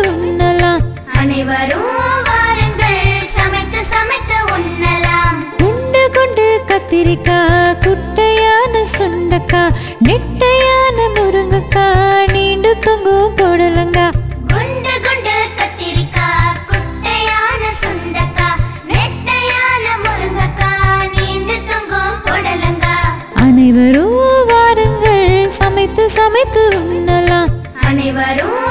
உண்ணலாம் அனைவரும் வாருங்கள் சமைத்து சமைத்து உண்ணலாம் குண்டு குண்டு கத்திரிக்காய் குட்டையான சுண்டக்காய் நெட்டையான முருங்கக்காய் நீண்டு தொங்கும் புடலங்காய் குண்டு குண்டு கத்திரிக்காய் குட்டையான சுண்டக்காய் நெட்டையான முருங்கக்காய் நீண்டு தொங்கும் புடலங்காய் அனைவரும் வாருங்கள் சமைத்து சமைத்து உண்ணலாம் அனைவரும்